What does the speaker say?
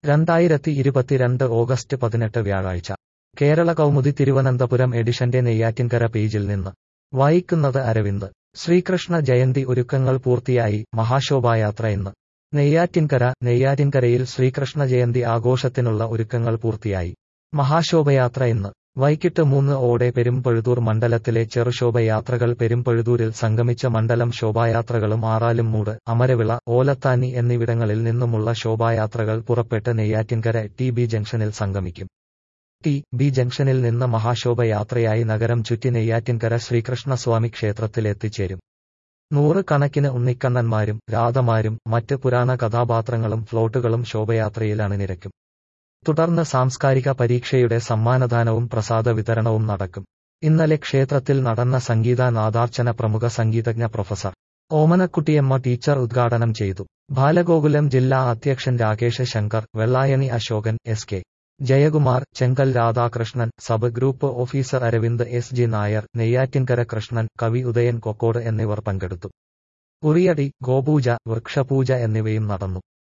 രണ്ടായിരത്തി ഇരുപത്തിരണ്ട് ഓഗസ്റ്റ് പതിനെട്ട് വ്യാഴാഴ്ച കേരള കൗമുദി തിരുവനന്തപുരം എഡിഷന്റെ നെയ്യാറ്റിൻകര പേജിൽ നിന്ന് വായിക്കുന്നത് അരവിന്ദ് ശ്രീകൃഷ്ണ ജയന്തി ഒരുക്കങ്ങൾ പൂർത്തിയായി മഹാശോഭായാത്ര ഇന്ന് നെയ്യാറ്റിൻകര നെയ്യാറ്റിൻകരയിൽ ശ്രീകൃഷ്ണ ജയന്തി ആഘോഷത്തിനുള്ള ഒരുക്കങ്ങൾ പൂർത്തിയായി മഹാശോഭയാത്ര ഇന്ന് വൈകിട്ട് മൂന്ന് ഓടെ പെരുമ്പഴുതൂർ മണ്ഡലത്തിലെ ചെറുശോഭയാത്രകൾ പെരുമ്പഴുതൂരിൽ സംഗമിച്ച മണ്ഡലം ശോഭായാത്രകളും ആറാലും മൂട് അമരവിള ഓലത്താനി എന്നിവിടങ്ങളിൽ നിന്നുമുള്ള ശോഭായാത്രകൾ പുറപ്പെട്ട് നെയ്യാറ്റിൻകര ടി ബി ജംഗ്ഷനിൽ സംഗമിക്കും ടി ബി ജംഗ്ഷനിൽ നിന്ന് മഹാശോഭയാത്രയായി നഗരം ചുറ്റി നെയ്യാറ്റിൻകര ശ്രീകൃഷ്ണസ്വാമി ക്ഷേത്രത്തിലെത്തിച്ചേരും നൂറ് കണക്കിന് ഉണ്ണിക്കണ്ണന്മാരും രാധമാരും മറ്റ് പുരാണ കഥാപാത്രങ്ങളും ഫ്ലോട്ടുകളും ശോഭയാത്രയിൽ അണിനിരക്കും തുടർന്ന് സാംസ്കാരിക പരീക്ഷയുടെ സമ്മാനദാനവും പ്രസാദ വിതരണവും നടക്കും ഇന്നലെ ക്ഷേത്രത്തിൽ നടന്ന സംഗീത നാദാർച്ചന പ്രമുഖ സംഗീതജ്ഞ പ്രൊഫസർ ഓമനക്കുട്ടിയമ്മ ടീച്ചർ ഉദ്ഘാടനം ചെയ്തു ബാലഗോകുലം ജില്ലാ അധ്യക്ഷൻ Rakesh Shankar Vellayani Ashokan S K Jayakumar Chenkal Radhakrishnan sub group officer Aravind S G Nair Neyyattinkara Krishnan കവി ഉദയൻ കൊക്കോട് എന്നിവർ പങ്കെടുത്തു ഉറിയടി ഗോപൂജ വൃക്ഷപൂജ എന്നിവയും നടന്നു